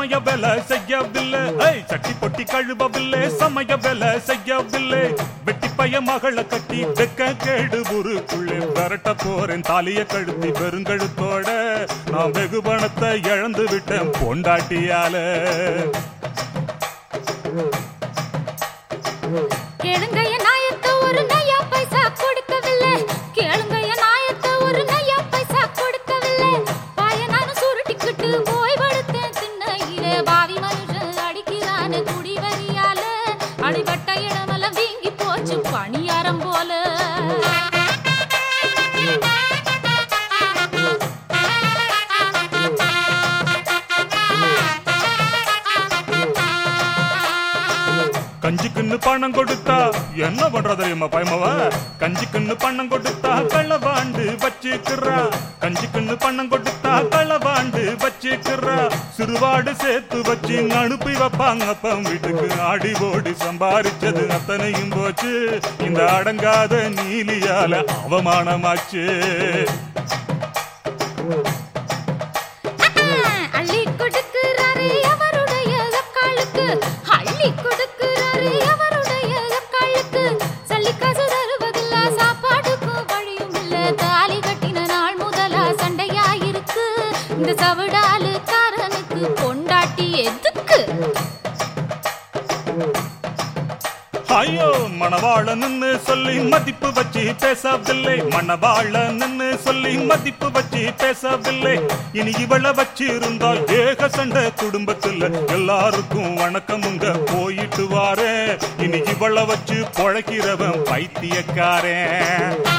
சமய வேலை செய்யவில்லை ஏய், சட்டி பொட்டி கழுவவில்லை சமய வேலை செய்யவில்லை வெட்டி பைய மகளை கட்டி வெக்க கேடு ஊருக்குள்ளே விரட்ட போறேன் தாலிய கழுத்தி பெருங்கழுத்தோட நான் வெகு பணத்தை இழந்து விட்டேன் பொண்டாட்டியால கேளுங்கைய நாயத்த ஒரு நயா பைசா கொடுக்கவில்லை கேளுங்கைய நாயத்த ஒரு நயா பைசா கொடுக்கவில்லை பாய நானும் சுருட்டிக்கிட்டு போய் படுத்தேன் திண்ணையிலே பாவி மனுஷன் அடிக்கிறான குடி வரியால அடிபட்ட இடமெல்லாம் வீங்கி போச்சு பணியாரம் போல கஞ்சிக்குன்னு பணம் கொடுத்தா என்ன பண்றா தெரியுமா பயமவ கஞ்சிக்குன்னு பணம் கொடுத்தா களவாண்டு வச்சுக்கிறா கஞ்சிக்குன்னு பணம் கொடுத்தா களவாண்டு வச்சுக்கிறா சிறுவாடு சேர்த்து வச்சு அனுப்பி வைப்பாங்க அப்பம் வீட்டுக்கு ஆடி ஓடி சம்பாரிச்சது அத்தனையும் போச்சு இந்த அடங்காத நீலியால அவமானமாச்சு அள்ளி கொடுக்கிறாரு அவருடைய அக்காளுக்கு அள்ளி கொடுக்கிறாரு அவருடைய அக்காளுக்கு சல்லி காசு தருவதில்ல சாப்பாடுக்கும் வழியும் இல்ல தாலி கட்டின நாள் முதலா சண்டையாயிருக்கு இந்த சவடாலுக்காரனுக்கு பொண்டாட்டி எதுக்கு ஐயோ மணவாளன்னு சொல்லி மதிப்பு வச்சு பேசவில்லை மணவாளன்னு சொல்லி மதிப்பு வச்சு பேசவில்லை இனி இவள வச்சு இருந்தா ஏக சண்டை குடும்பத்துல எல்லாருக்கும் வணக்கமுங்க போயிட்டு வாரே இனி இவள வச்சு பொழைக்கிறவன் பைத்தியக்காரன்